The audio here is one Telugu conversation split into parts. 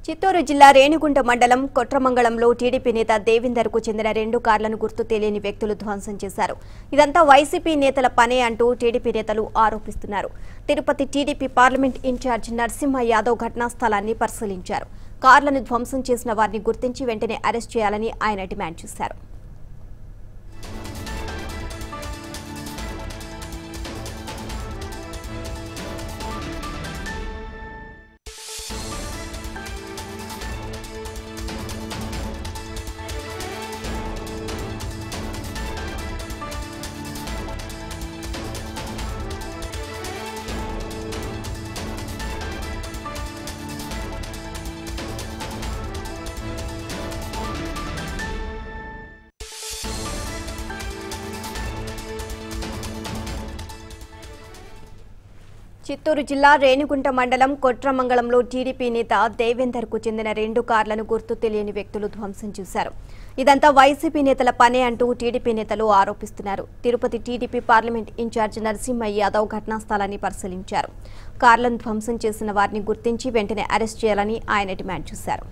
చిత్తూరు జిల్లా రేణిగుంట మండలం కొట్రమంగళంలో టీడీపీ నేత దేవిందర్ కు చెందిన రెండు కార్లను గుర్తు తెలియని వ్యక్తులు ధ్వంసం చేశారు ఇదంతా వైసీపీ నేతల పనే అంటూ టీడీపీ నేతలు ఆరోపిస్తున్నారు Tirupati TDP parliament incharge Narasimha Yadav ఘటనా స్థలాన్ని పరిశీలించారు కార్లను ధ్వంసం చేసిన వారిని గుర్తించి వెంటనే అరెస్ట్ చేయాలని ఆయన డిమాండ్ చేశారు చిత్తూరు జిల్లా రేణిగుంట మండలం కొట్రమంగళంలో టీడీపీ నేత దేవేందర్ కు చెందిన రెండు కార్లను గుర్తు తెలియని వ్యక్తులు ధ్వంసం చేశారు ఇదంతా వైసీపీ నేతల పనే అంటూ టీడీపీ నేతలు ఆరోపిస్తున్నారు Tirupati TDP parliament incharge Narasimha Yadav ఘటనా స్థలాన్ని పరిశీలించారు కార్లను ధ్వంసం చేసిన వారిని గుర్తించి వెంటనే అరెస్ట్ చేయాలని ఆయన డిమాండ్ చేశారు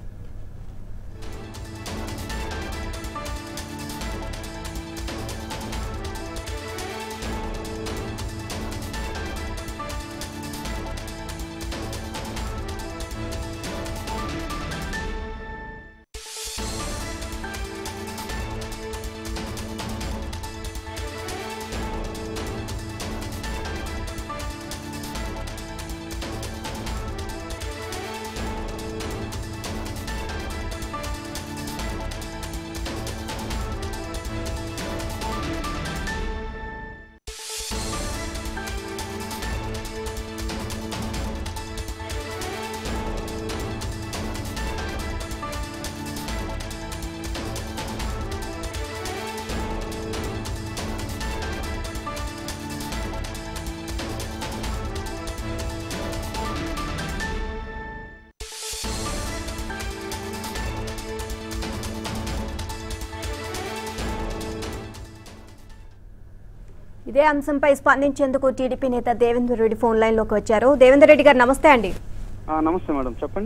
ఇదే అంశంపై స్పందించేందుకు టీడీపీ నేత దేవేందర్ రెడ్డి ఫోన్ లైన్లోకి వచ్చారు దేవేందర్ రెడ్డి గారు నమస్తే అండి ఆ, నమస్తే మేడం చెప్పండి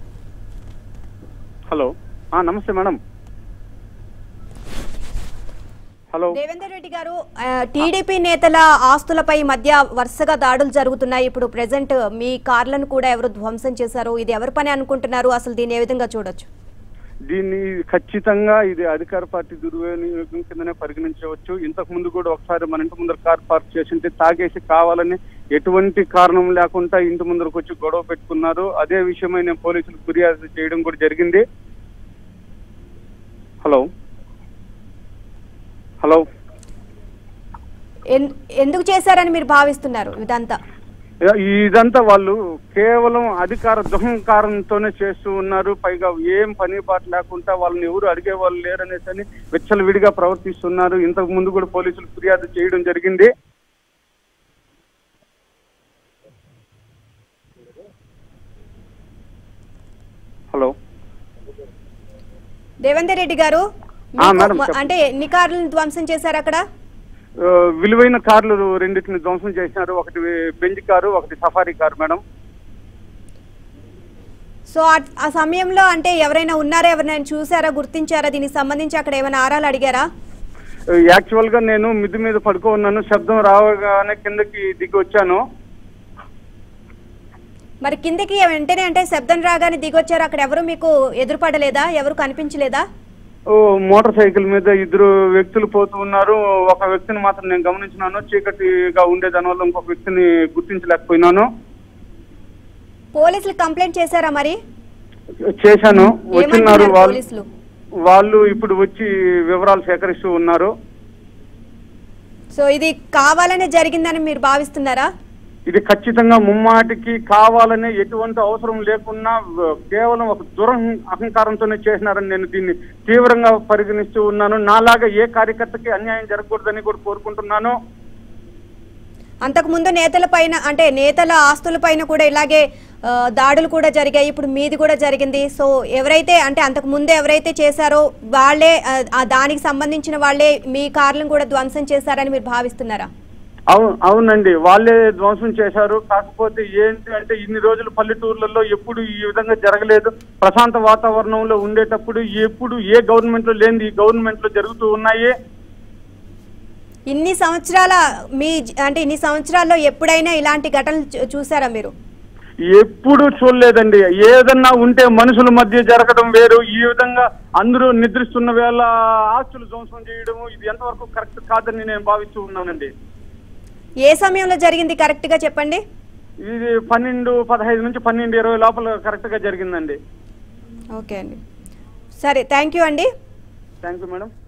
హలో ఆ, నమస్తే మేడం హలో దేవేందర్ రెడ్డి గారు ఆ, టీడీపీ నేతల ఆస్తులపై ఈ మధ్య వరుసగా దాడులు జరుగుతున్నాయి ఇప్పుడు ప్రెసెంట్ మీ కార్లను కూడా ఎవరు ధ్వంసం చేశారు ఇది ఎవరి పని అనుకుంటున్నారు అసలు దీన్ని ఏ విధంగా చూడొచ్చు దీన్ని ఖచ్చితంగా ఇది అధికార పార్టీ దుర్వినియోగం కిందనే పరిగణించవచ్చు ఇంతకు ముందు కూడా ఒకసారి మన ఇంటి ముందర కార్ పార్క్ చేసింటే తాగేసి కావాలని ఎటువంటి కారణం లేకుండా ఇంటి ముందరకు వచ్చి గొడవ పెట్టుకున్నారు అదే విషయమై నేను పోలీసులకు ఫిర్యాదు చేయడం కూడా జరిగింది హలో హలో ఎన్- ఎందుకు చేశారని మీరు భావిస్తున్నారు ఇదంతా ఇదంతా వాళ్ళు కేవలం అధికార దుహంకారంతోనే చేస్తూ ఉన్నారు పైగా ఏం పని బాట లేకుండా వాళ్ళని ఎవరు అడిగే వాళ్ళు లేరనేసి అని విచ్చలవిడిగా ప్రవర్తిస్తున్నారు ఇంతకు ముందు కూడా పోలీసులు ఫిర్యాదు చేయడం జరిగింది హలో దేవేందర్ రెడ్డి గారు ఆ, మీకు మేడం, మ- చెప్పండి. అంటే ఎన్ని కార్లను ధ్వంసం చేశారు అక్కడ ఆ, విలువైన కార్లు రెండింటిని ధ్వంసం చేసినారు ఒకటి బెంజ్ కారు ఒకటి సఫారీ కారు మేడం సో ఆ- ఆ సమయంలో అంటే ఎవరైనా ఉన్నారా ఎవరైనా చూసారా గుర్తించారా దీనికి సంబంధించి అక్కడ ఏమైనా ఆరాలు అడిగారా యాక్చువల్ గా నేను మిద్ది మీద పడుకో ఉన్నాను శబ్దం రావగానే కిందకి దిగి వచ్చాను మరి కిందకి వెంటనే అంటే శబ్దం రాగానే దిగొచ్చారు అక్కడ ఎవరు మీకు ఎదురుపడలేదా ఎవరు కనిపించలేదా ఓ, మోటార్ సైకిల్ మీద ఇద్దరు వ్యక్తులు పోతూ ఉన్నారు ఒక వ్యక్తిని మాత్రం నేను గమనించినాను చీకటిగా ఉండే దానివల్ల ఇంకొక వ్యక్తిని గుర్తించలేకపోయినాను పోలీసులు కంప్లైంట్ చేశారా మరి చేశాను వచ్చినారు ఏమంటున్నారు వాళ్ళు పోలీసులు వాళ్ళు ఇప్పుడు వచ్చి వివరాలు సేకరిస్తూ ఉన్నారు సో ఇది కావాలనే జరిగిందని మీరు భావిస్తున్నారా ఇది ఖచ్చితంగా ముమ్మాటికి కావాలనే ఎటువంటి అవసరం లేకున్నా వ- కేవలం ఒక దురహం అహంకారంతోనే చేసినారని నేను దీన్ని తీవ్రంగా పరిగణిస్తూ ఉన్నాను నాలాగా ఏ కార్యకర్తకి అన్యాయం జరగకూడదని కూడా కోరుకుంటున్నాను అంతకుముందు నేతల పైన అంటే నేతల ఆస్తుల పైన కూడా ఇలాగే ఆ, దాడులు కూడా జరిగాయి ఇప్పుడు మీది కూడా జరిగింది సో ఎవరైతే అంటే అంతకు ముందు ఎవరైతే చేశారో వాళ్ళే ఆ, ఆ దానికి సంబంధించిన వాళ్ళే మీ కార్లను కూడా ధ్వంసం చేశారని మీరు భావిస్తున్నారా అవును అవునండి వాళ్ళే ధ్వంసం చేశారు కాకపోతే ఏంటి అంటే ఇన్ని రోజులు పల్లెటూర్లలో ఎప్పుడు ఈ విధంగా జరగలేదు ప్రశాంత వాతావరణంలో ఉండేటప్పుడు ఎప్పుడు ఏ గవర్నమెంట్ లో లేని ఈ గవర్నమెంట్ లో జరుగుతూ ఉన్నాయి ఇన్ని సంవత్సరాల మీ జ- అంటే ఇన్ని సంవత్సరాల్లో ఎప్పుడైనా ఇలాంటి ఘటనలు చూ- చూసారా మీరు ఎప్పుడు చూడలేదండి ఏదన్నా ఉంటే మనుషుల మధ్య జరగడం వేరు ఈ విధంగా అందరూ నిద్రిస్తున్న వేళ ఆస్తులు ధ్వంసం చేయడం ఇది ఎంతవరకు కరెక్ట్ కాదని నేను భావిస్తూ ఉన్నానండి ఏ సమయంలో జరిగింది కరెక్ట్ గా చెప్పండి ఇది పన్నెండు పదహైదు నుంచి పన్నెండు ఇరవై లోపల కరెక్ట్ గా జరిగిందండి ఓకే అండి సరే థ్యాంక్ యూ అండి థ్యాంక్ యూ మేడం